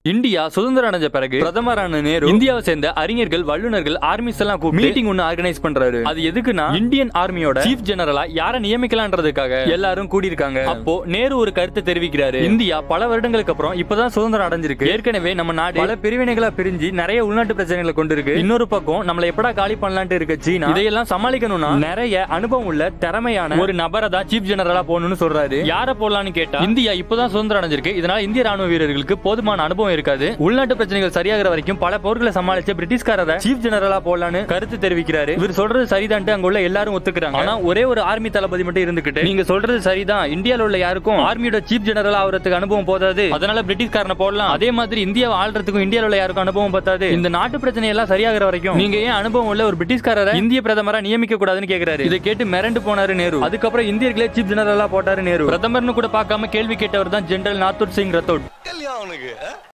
India சுதந்திரம் அடைஞ்ச பிறகு பிரதமரான நேரு இந்தியாவை சேர்ந்த அறிஞர்கள் வல்லுநர்கள் ஆர்மிஸ் எல்லாம் கூப்பிட்டு மீட்டிங் ஒன்னு ஆர்கனைஸ் பண்றாரு அது எதுக்குன்னா இந்தியன் ஆர்மியோட சீஃப் ஜெனரலா யார நியமிக்கலான்றதுக்காக எல்லாரும் கூடியிருக்காங்க அப்போ நேரு ஒரு கருத்தை தெரிவிக்கிறாரு இந்தியா பல வருடங்களுக்கு அப்புறம் இப்பதான் சுதந்திரம் அடைஞ்சிருக்கு ஏற்கனவே நம்ம நாடு பல பிரிவினைகளா பிரிஞ்சு நிறைய உள்நாட்டு பிரச்சனைகளை கொண்டு இருக்கு இன்னொரு பக்கம் நம்மள எப்படா காலி பண்ணலான்ட்டு இருக்கு சீனா இதையெல்லாம் சமாளிக்கணும்னா நிறைய அனுபவம் உள்ள திறமையான ஒரு நபரை தான் சீஃப் ஜெனரலா போகணும்னு சொல்றாரு யார போடலாம்னு கேட்டா இந்தியா இப்பதான் சுதந்திரம் அடைஞ்சிருக்கு இதனால இந்திய ராணுவ வீரர்களுக்கு போதுமான அனுபவம் இருக்காது உள்நாட்டு பிரச்சனைகள் சரியாகிற வரைக்கும் பல போர்களை சமாளிச்ச பிரிட்டிஷ்காரரை சீஃப் ஜெனரலா போடலான்னு கருத்து தெரிவிக்கிறாரு இவர் சொல்றது சரிதான்ட்டு அங்க உள்ள எல்லாரும் ஒத்துக்கிறாங்க ஆனா ஒரே ஒரு ஆர்மி தளபதி மட்டும் இருந்துகிட்டு நீங்க சொல்றது சரிதான் இந்தியால உள்ள யாருக்கும் ஆர்மியோட சீஃப் ஜெனரல் ஆகிறதுக்கு அனுபவம் போதாது அதனால பிரிட்டிஷ்காரனை போடலாம் அதே மாதிரி இந்தியாவை ஆள்றதுக்கும் இந்தியால உள்ள யாருக்கும் அனுபவம் பத்தாது இந்த நாட்டு பிரச்சனை எல்லாம் சரியாகிற வரைக்கும் நீங்க ஏன் அனுபவம் உள்ள ஒரு பிரிட்டிஷ்காரரை இந்திய பிரதமரா நியமிக்க கூடாதுன்னு கேக்குறாரு இதை கேட்டு மிரண்டு போனாரு நேரு அதுக்கப்புறம் இந்தியர்களே சீஃப் ஜெனரலா போட்டாரு நேரு பிரதமர்னு கூட பார்க்காம கேள்வி கேட்டவர் தான் ஜெனரல் நாத்தூர் சிங் ரத்தோட் கல்யாணம் அவனுக்கு